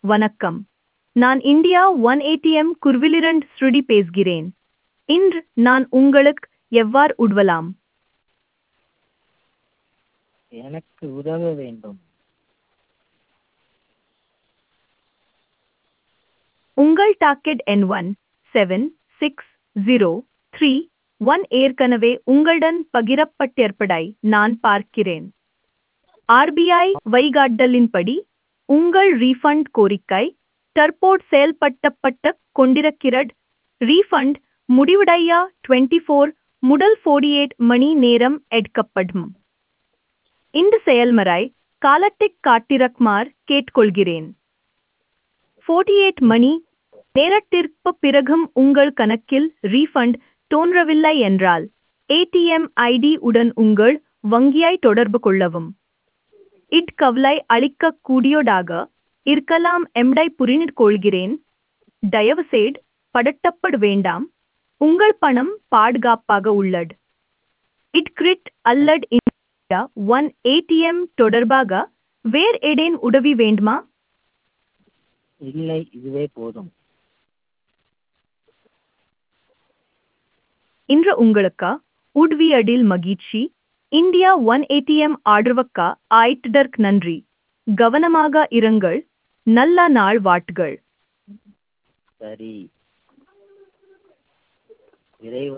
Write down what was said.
வணக்கம் நான் India One ATM குர்விலிரண்ட் ஸ்ருடி பேசுகிறேன் இன்று நான் உங்களுக்கு எவ்வாறு உதவலாம் எனக்கு உதவ வேண்டும் உங்கள் டாக்கெட் எண் one seven six zero three one ஏற்கனவே உங்களுடன் பகிரப்பட்டிருப்பதை நான் பார்க்கிறேன் ஆர்பிஐ வழிகாட்டலின்படி உங்கள் ரீஃபண்ட் கோரிக்கை தற்போது செயல்படுத்தப்பட்டு கொண்டிருக்கிறது ரீஃபண்ட் முடிவடைய டுவெண்ட்டி ஃபோர் முதல் ஃபோர்டி எயிட் மணி நேரம் எடுக்கப்படும் இந்த செயல்முறை காலத்தைக் காட்டிரக்குமாறு கேட்டுக்கொள்கிறேன் ஃபோர்ட்டி எயிட் மணி நேரத்திற்கு பிறகும் உங்கள் கணக்கில் ரீஃபண்ட் தோன்றவில்லை என்றால் ஏடிஎம் ஐடி உடன் உங்கள் வங்கியை தொடர்பு கொள்ளவும் இட்கவலை அளிக்கக்கூடியதாக இருக்கலாம் எம்டை புரிந்து கொள்கிறேன் தயவுசெய்து பதட்டப்பட வேண்டாம் உங்கள் பணம் பாதுகாப்பாக உள்ளது இட்கிரிட் அல்லது இந்தியா ஒன் ஏடிஎம் தொடர்பாக வேறு ஏதேன் உதவி வேண்டுமா இல்லை இதுவே போதும் இன்று உங்களுக்கு உட்வியடில் மகிழ்ச்சி இந்தியா ஒன் ஏடிஎம் ஆதரவுக்கா ஆயிட்டதற்கு நன்றி கவனமாக இருங்கள் நல்ல நாள் வாட்டுகள் சரி விரைவு